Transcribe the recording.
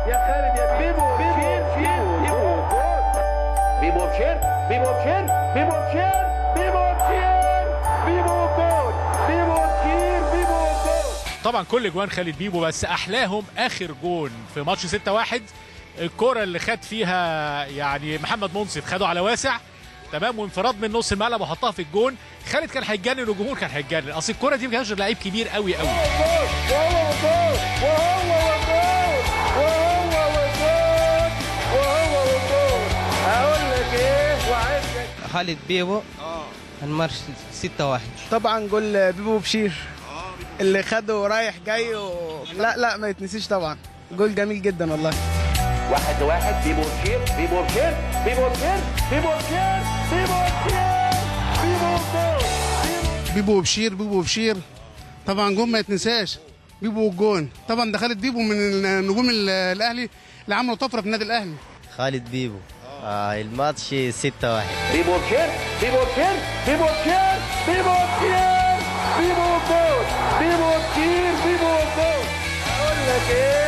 يا خالد يا بيبو بيبو بيبو بيبو بيبو بشير بيبو بشير بيبو بشير بيبو بشير بيبو جول بيبو بشير بيبو جول طبعا كل جوان خالد بيبو بس احلاهم اخر جون في ماتش 6 1 الكره اللي خد فيها يعني محمد منصف خده على واسع تمام وانفراد من نص الملعب وحطها في الجون خالد كان هيتجنن والجمهور كان هيتجنن اصل الكره دي ما كانش لعيب كبير قوي قوي وهو جول وهو وجول وهو وجول وهو وجول اقول لك ايه وعايزك خالد بيبو الماتش 6 1 طبعا جول بيبو بشير اللي خده رايح جاي و... لا لا ما يتنسيش طبعا جول جميل جدا والله واحد واحد بيبو بشير بيبو بشير بيبو بشير بيبو بشير بيبو بشير بيبو جول بيبو وبشير بيبو وبشير طبعا جون ما يتنساش بيبو والجون طبعا ده خالد بيبو من النجوم ال- الاهلي اللي عملوا طفره في النادي الاهلي خالد بيبو آه الماتش 6 1 بيبو بشير بيبو بشير بيبو بشير بيبو بشير بيبو جول بيبو بشير بيبو جول اقول لك ايه